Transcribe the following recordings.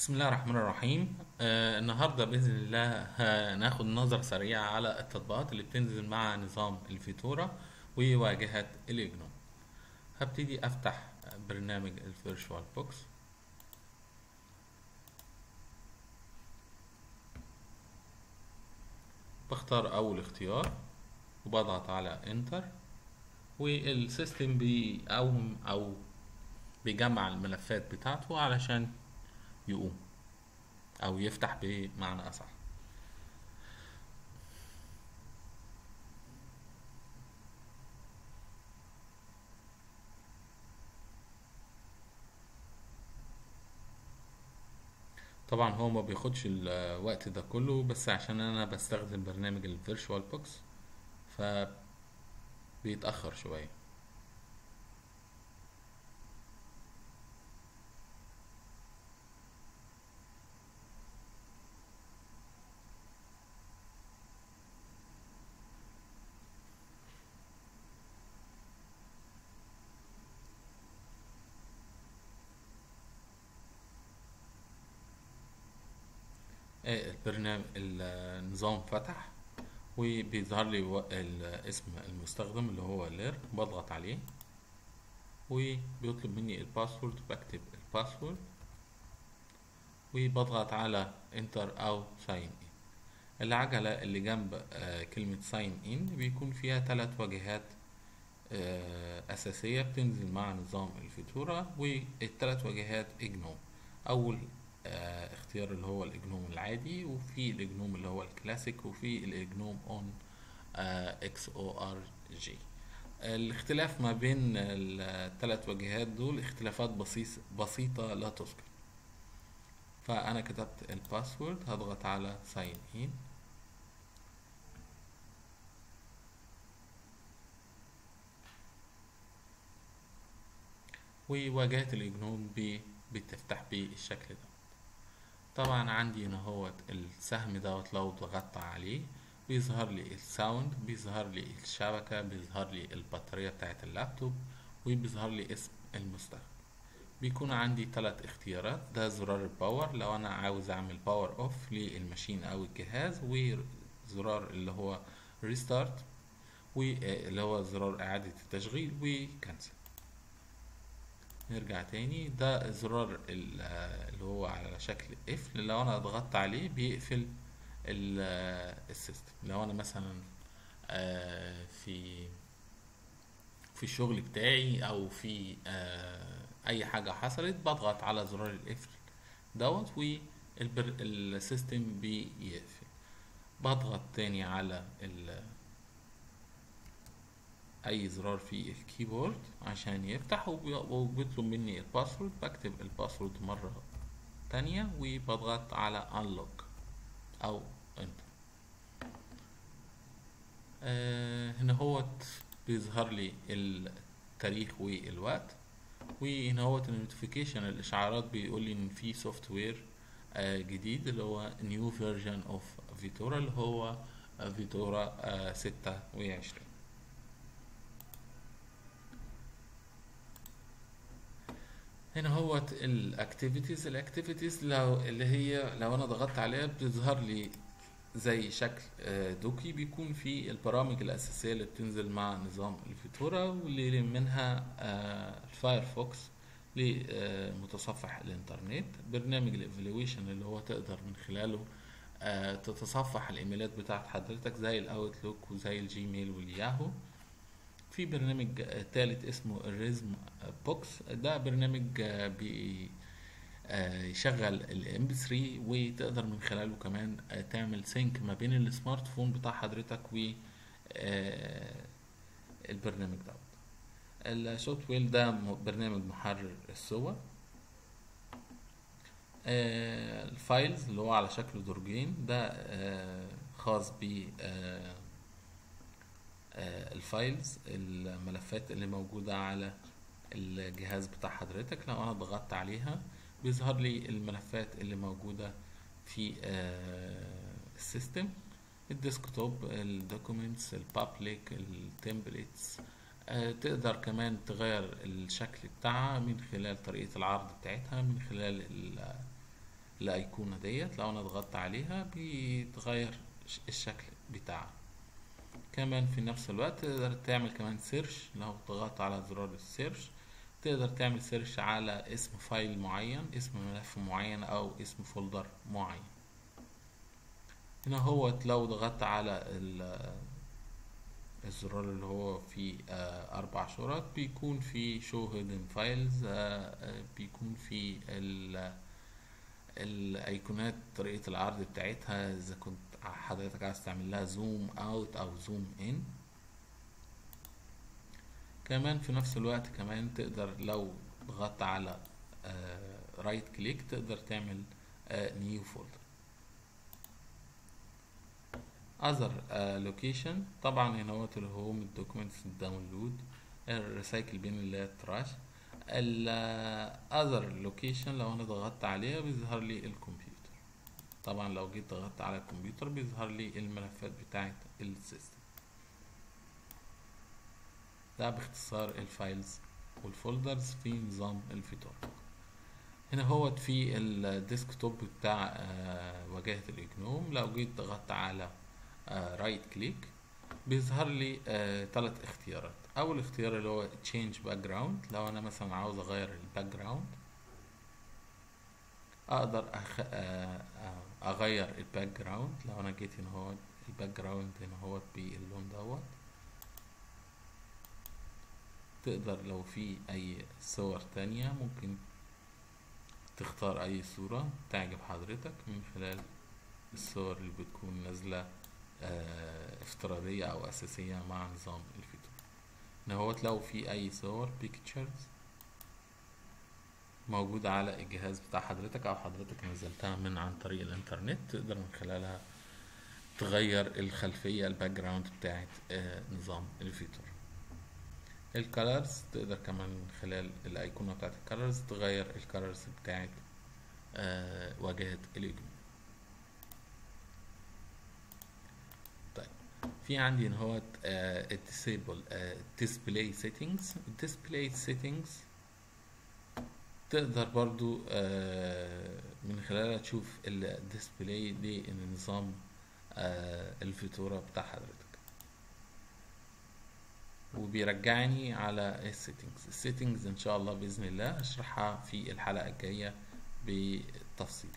بسم الله الرحمن الرحيم آه النهارده باذن الله هناخد نظرة سريعة على التطبيقات اللي بتنزل مع نظام الفيتورا وواجهة الإجنوم هبتدي افتح برنامج الفيرشوال بوكس بختار اول اختيار وبضغط على انتر والسيستم بيقوم او بيجمع الملفات بتاعته علشان يقوم او يفتح بمعنى اصح طبعا هو ما بياخدش الوقت ده كله بس عشان انا بستخدم برنامج الفيرشوال بوكس ف بيتأخر شوية آه، البرنامج النظام فتح وبيظهر لي و- ال- اسم المستخدم اللي هو لير بضغط عليه وبيطلب مني الباسورد بكتب الباسورد وبضغط على انتر او ساين ان العجلة اللي جنب آه، كلمة ساين ان بيكون فيها ثلاث واجهات آه، أساسية بتنزل مع نظام الفيتورا والثلاث واجهات إجنوم أول آه، اختيار اللي هو الإجنوم العادي وفي الإجنوم اللي هو الكلاسيك وفي الإجنوم اون اكس او ار جي الاختلاف ما بين الثلاث واجهات دول اختلافات بسيط بسيطة لا تذكر فأنا كتبت الباسورد هضغط على ساين ان وواجهة الإجنوم بي- بتفتح بالشكل ده طبعا عندي هنا هو السهم دوت لو ضغطت عليه بيظهر لي الساوند بيظهر لي الشبكة بيظهر لي البطارية بتاعت اللابتوب وبيظهر لي اسم المستخدم بيكون عندي ثلاث اختيارات ده زرار الباور لو انا عاوز اعمل باور اوف للماشين او الجهاز وزرار اللي هو ريستارت واللي هو زرار اعادة التشغيل وكنسل نرجع تاني ده زرار ال- اللي هو على شكل قفل لو انا ضغطت عليه بيقفل ال- السيستم لو انا مثلا آه، في في الشغل بتاعي او في آه، اي حاجة حصلت بضغط على زرار القفل دوت والسيستم بيقفل بضغط تاني على ال اي زرار في الكيبورد عشان يفتح وبي- وبيطلب مني الباسورد بكتب الباسورد مرة تانية وبضغط على unlock او enter آه هنا هوت بيظهر لي التاريخ والوقت وهنا هوت النوتيفيكيشن الاشعارات بيقول لي ان في سوفت وير جديد اللي هو نيو فيرجن اوف فيتورا اللي هو فيتورا ستة وعشرين هنا هوت الاكتيفيتيز الاكتيفيتيز لو اللي هي لو انا ضغطت عليها بتظهر لي زي شكل آه، دوكي بيكون في البرامج الأساسية اللي بتنزل مع نظام الفيتورا واللي منها آه، الفايرفوكس لمتصفح الإنترنت برنامج الإيفالويشن اللي هو تقدر من خلاله آه، تتصفح الإيميلات بتاعت حضرتك زي الأوتلوك وزي الجيميل والياهو في برنامج آه، تالت اسمه الريزم بوكس ده برنامج آه، بي آه، يشغل الام بي 3 وتقدر من خلاله كمان آه، تعمل سينك ما بين السمارت فون بتاع حضرتك و آه، البرنامج دوت السوفت وير ده م- برنامج محرر الصور آه، الفايلز اللي هو على شكل درجين ده آه، خاص ب آه، آه، الفايلز الملفات اللي موجودة على الجهاز بتاع حضرتك لو انا ضغطت عليها بيظهر لي الملفات اللي موجودة في آه، السيستم الديسكتوب الدوكيومنتس البابليك التمبلتس تقدر كمان تغير الشكل بتاعها من خلال طريقة العرض بتاعتها من خلال ال- الايقونة ديت لو انا ضغطت عليها بيتغير ش- الشكل بتاعها كمان في نفس الوقت تقدر تعمل كمان سيرش لو ضغطت على زرار السيرش تقدر تعمل سيرش على اسم فايل معين اسم ملف معين او اسم فولدر معين هنا هو لو ضغطت على ال- الزرار اللي هو فيه آه، أربع شرط بيكون في شو هيدن فايلز بيكون في ال- الأيقونات طريقة العرض بتاعتها إذا كنت حضرتك عايز تعمل لها زوم أوت أو زوم إن كمان في نفس الوقت كمان تقدر لو ضغطت على رايت كليك تقدر تعمل نيو فولدر other لوكيشن طبعا هنا هو الهوم الدوكيومنتس الداونلود الريسايكل بين اللي هي التراش ال other لوكيشن لو انا ضغطت عليها بيظهر لي الكمبيوتر طبعا لو جيت ضغطت على الكمبيوتر بيظهر لي الملفات بتاعت السيستم ده باختصار الفايلز والفولدرز في نظام الفيتور هنا هو في الديسكتوب بتاع آه، واجهة الإجنوم لو جيت ضغطت على رايت كليك بيظهر لي ثلاث اختيارات أول اختيار اللي هو change background لو أنا مثلا عاوز أغير الباك جراوند أقدر أخ... آه، آه، أغير الباك جراوند لو أنا جيت هنا هو الباك جراوند هنا هو باللون دوت تقدر لو في أي صور تانية ممكن تختار أي صورة تعجب حضرتك من خلال الصور اللي بتكون نازلة آه، افتراضية أو أساسية مع نظام الفيتور إن هو لو في أي صور pictures موجودة على الجهاز بتاع حضرتك أو حضرتك نزلتها من عن طريق الإنترنت تقدر من خلالها تغير الخلفية الباك جراوند بتاعت آه، نظام الفيتور الكالرز تقدر كمان من خلال الأيقونة بتاعت الكالرز تغير الكالرز بتاعت آه، واجهة الإجنوم طيب في عندي ان هو الديسيبل ديسبلاي سيتنجز الديسبلاي سيتنجز تقدر برضو آه، من خلالها تشوف الديسبلاي لنظام آه، الفاتورة بتاع حضرتك وبيرجعني على السيتنجز السيتنجز ان شاء الله باذن الله اشرحها في الحلقة الجاية بالتفصيل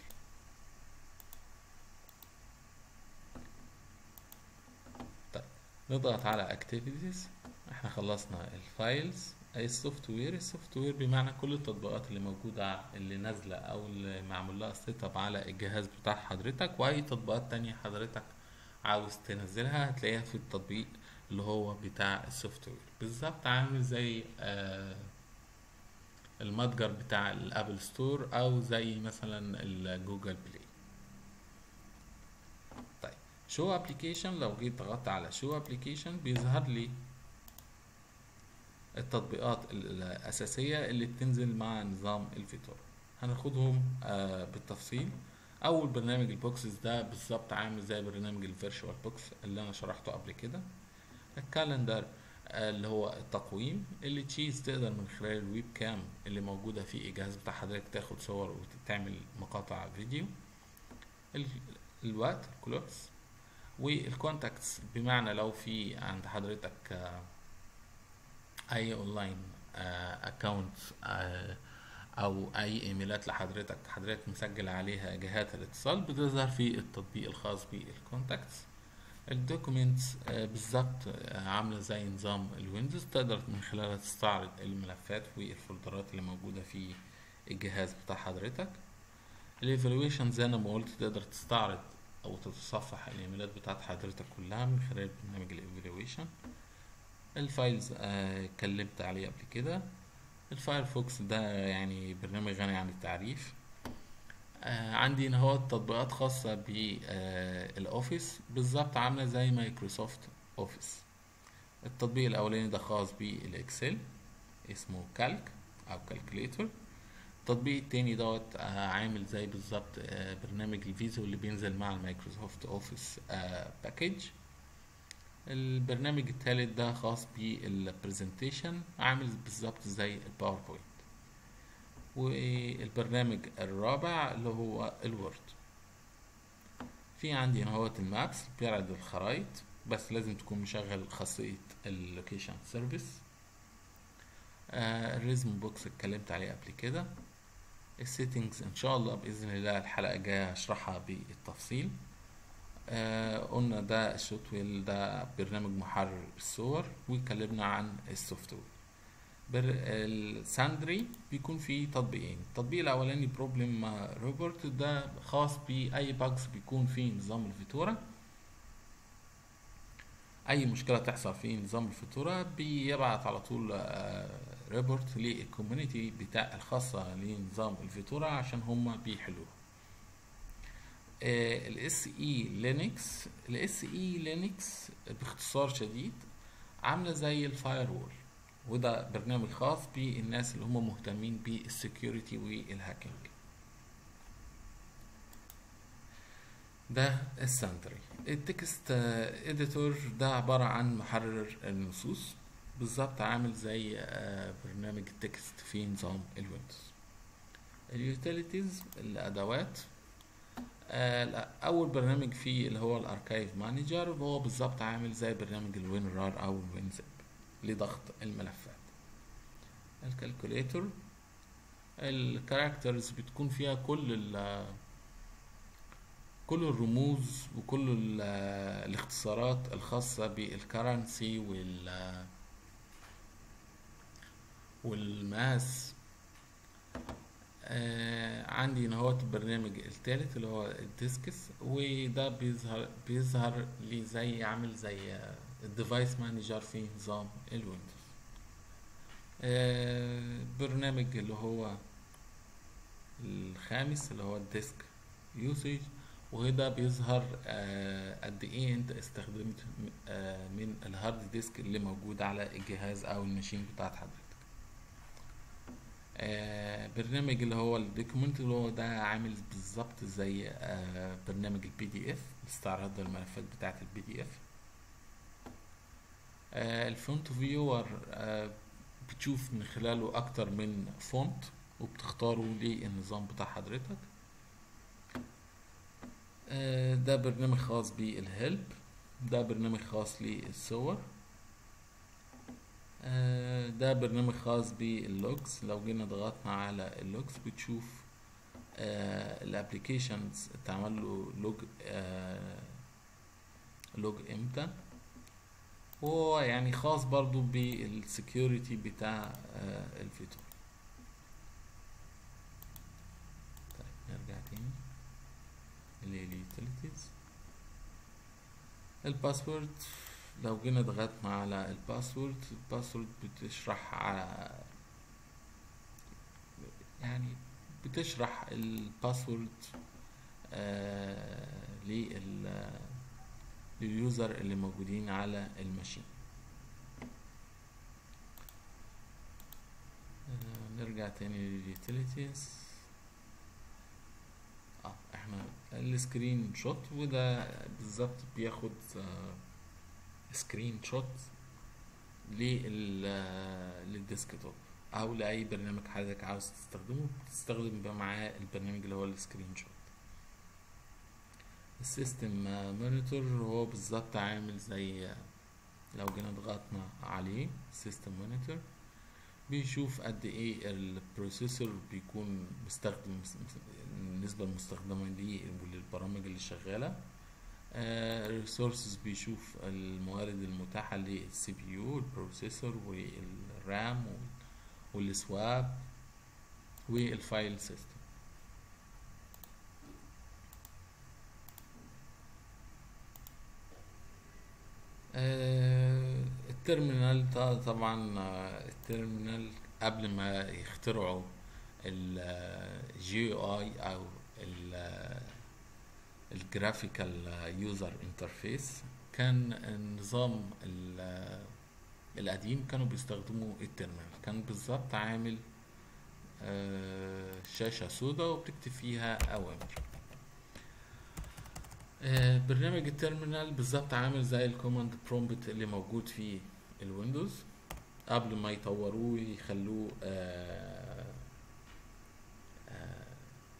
طيب نضغط على اكتيفيتيز احنا خلصنا الفايلز اي السوفت وير السوفت وير بمعنى كل التطبيقات اللي موجودة اللي نازلة او اللي معمول لها سيت اب على الجهاز بتاع حضرتك واي تطبيقات تانية حضرتك عاوز تنزلها هتلاقيها في التطبيق اللي هو بتاع السوفت وير بالظبط عامل زي آه المتجر بتاع الابل ستور او زي مثلا الجوجل بلاي طيب شو ابلكيشن لو جيت ضغطت على شو ابلكيشن بيظهر لي التطبيقات الأساسية اللي بتنزل مع نظام الفيتور هناخدهم آه بالتفصيل أول برنامج البوكسز ده بالظبط عامل زي برنامج الفيرشوال بوكس اللي أنا شرحته قبل كده الكالندر آه اللي هو التقويم اللي تشيز تقدر من خلال الويب كام اللي موجودة في الجهاز بتاع حضرتك تاخد صور وتعمل مقاطع فيديو ال- الوقت الكلوكس والكونتاكتس بمعنى لو في عند حضرتك آه اي اونلاين اكونت او اي ايميلات لحضرتك حضرتك مسجل عليها جهات الاتصال بتظهر في التطبيق الخاص بالكونتاكتس الدوكيومنتس بالظبط آه، عامله زي نظام الويندوز تقدر من خلالها تستعرض الملفات والفولدرات اللي موجوده في الجهاز بتاع حضرتك الايفالويشن زي انا ما قلت تقدر تستعرض او تتصفح الايميلات بتاعت حضرتك كلها من خلال برنامج الايفالويشن الفايلز آه، اتكلمت عليه قبل كده الفايرفوكس ده يعني برنامج غني عن التعريف آه، عندي هنا هو تطبيقات خاصة بالاوفيس بالظبط عاملة زي مايكروسوفت اوفيس التطبيق الاولاني ده خاص بالاكسل اسمه كالك او كالكوليتور التطبيق التاني دوت آه، عامل زي بالظبط آه، برنامج الفيزو اللي بينزل مع المايكروسوفت اوفيس باكج البرنامج التالت ده خاص بالبرزنتيشن عامل بالظبط زي الباوربوينت والبرنامج الرابع اللي هو الوورد في عندي هنا هو المابس بيعرض الخرائط بس لازم تكون مشغل خاصية اللوكيشن سيرفيس الريزم بوكس اتكلمت عليه قبل كده السيتنجز ان شاء الله باذن الله الحلقه الجايه هشرحها بالتفصيل آه قلنا ده الشوت ويل ده برنامج محرر الصور واتكلمنا عن السوفت وير الساندري بيكون فيه تطبيقين التطبيق الاولاني بروبلم روبرت ده خاص باي باجز بيكون في نظام الفيتورا اي مشكله تحصل في نظام الفاتوره بيبعت على طول ريبورت للكوميونتي بتاع الخاصه لنظام الفاتوره عشان هما بيحلوها الاس اي لينكس الاس اي لينكس باختصار شديد عامله زي الفاير وول وده برنامج خاص بالناس اللي هم مهتمين بالسكيورتي والهاكينج ده الساندري التكست اديتور ده عبارة عن محرر النصوص بالظبط عامل زي برنامج التكست في نظام الويندوز اليوتيليتيز الادوات اول برنامج فيه اللي هو الاركايف مانجر وهو بالظبط عامل زي برنامج الوين رار او الوين زب لضغط الملفات الكالكوليتور الكاركترز بتكون فيها كل ال كل الرموز وكل الاختصارات الخاصة بالكرنسي وال والماس آه عندي هنا هو البرنامج التالت اللي هو الديسكس وده بيظهر بيظهر لي زي عامل زي الديفايس مانجر في نظام الويندوز آه برنامج اللي هو الخامس اللي هو الديسك يوسج وده بيظهر آه قد ايه انت استخدمت آه من الهارد ديسك اللي موجود على الجهاز او الماشين بتاعت حضرتك آه برنامج اللي هو الدوكيمنت اللي هو ده عامل بالظبط زي برنامج البي دي اف استعراض الملفات بتاعت البي دي اف الفونت فيور بتشوف من خلاله اكتر من فونت وبتختاره للنظام بتاع حضرتك ده برنامج خاص بالهيلب ده برنامج خاص للصور ده برنامج خاص باللوجز لو جينا ضغطنا على اللوجز بتشوف الابليكيشنز اتعمل له لوج لوج امتى وهو يعني خاص برضو بالسكيورتي بتاع الفيتور طيب نرجع تاني اللي هي اليوتيليتيز الباسورد لو جينا ضغطنا على الباسورد الباسورد بتشرح على يعني بتشرح الباسورد آه لل لليوزر اللي موجودين على الماشين آه نرجع تاني لليوتيليتيز اه احنا السكرين شوت وده بالظبط بياخد آه سكرين شوت للديسكتوب او لاي برنامج حضرتك عاوز تستخدمه بتستخدم معاه البرنامج اللي هو السكرين شوت السيستم مونيتور هو بالظبط عامل زي لو جينا ضغطنا عليه سيستم مونيتور بيشوف قد ايه البروسيسور بيكون مستخدم النسبة المستخدمة ليه وللبرامج اللي شغالة الريسورسز بيشوف الموارد المتاحة للسي بي يو البروسيسور والرام والسواب والفايل سيستم التيرمينال طبعا التيرمينال قبل ما يخترعوا الجي اي او الجرافيكال يوزر انترفيس كان النظام القديم كانوا بيستخدموا التيرمينال كان بالظبط عامل شاشة سوداء وبتكتب فيها أوامر برنامج التيرمينال بالظبط عامل زي الكوماند برومبت اللي موجود في الويندوز قبل ما يطوروه يخلوه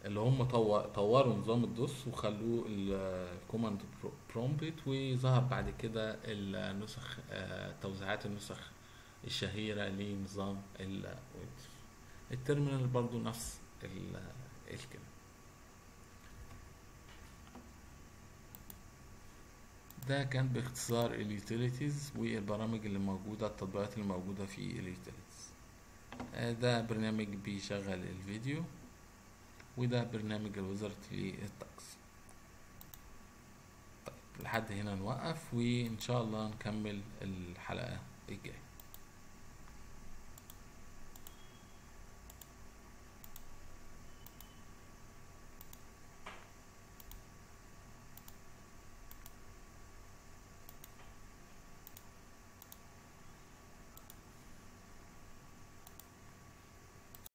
اللي هم طو- طوروا نظام الدوس وخلوه الكوماند برومبت وظهر بعد كده النسخ آه، توزيعات النسخ الشهيرة لنظام الويندوز التيرمينال برضو نفس ال- الكلمة ده كان باختصار اليوتيليتيز والبرامج اللي موجودة التطبيقات اللي موجودة في اليوتيليتيز ده برنامج بيشغل الفيديو وده برنامج الوزارة للطقس طيب لحد هنا نوقف وإن شاء الله نكمل الحلقة الجاية